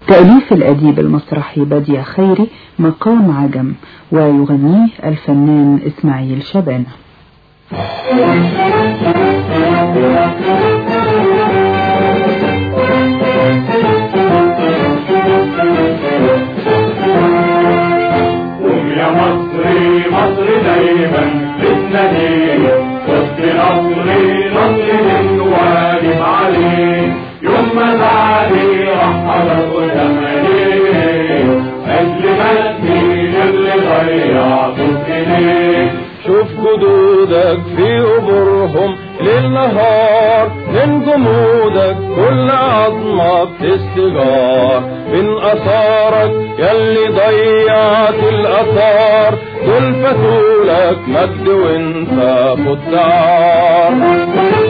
تأليف الأديب المسرحي بديع خيري مقام عجم ويغنيه الفنان إسماعيل شبانة قوم يا مصري مصر دايما بتنادي وسط نصري نصر من واجب عليه يوم ما تعالي رحل قدام عينيه اجل مجدي اللي ضيعته في ايديه شوف جدودك في قبورهم ليل نهار من جمودك كل عظمة بتستجار من أثارك يلي ضيعت الأثار دول فتولك مجد وانت خد عار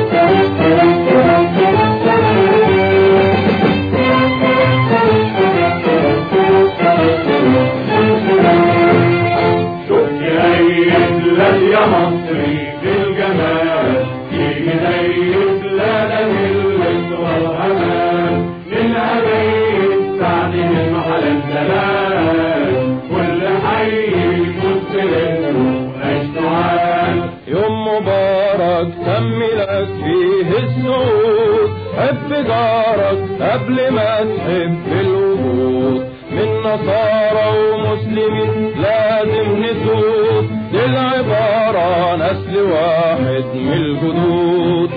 شوف يأيد لك يا مصري بالجمال يجي زي بلادك الوسط والأمان من أبيت سعد من على الزمان كل حي مسلم اشتعال يوم مبارك تم لك فيه السعود حب جارك قبل ما تحب الوجود من نصارى ومسلمين لازم نسود دي العبارة نسل واحد من الجدود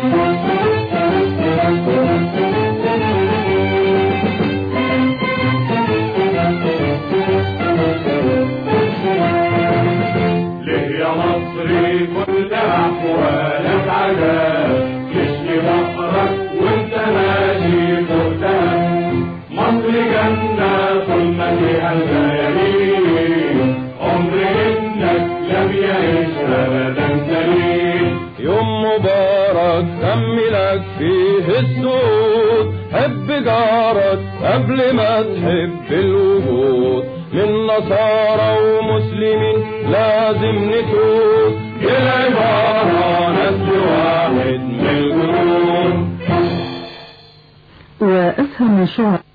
ليه يا مصري كل أحوالك عذاب يشكي فقرك وانت ماشي مهتم مصر جنة طول ما فيها الليالي عمر انك لم يعيش ابدا سليم يوم مبارك تم لك فيه السود حب جارك قبل ما تحب الوجود من نصارى ومسلمين لازم نتوب بالعبارة نسل واحد من الجنود وأسهم من شعر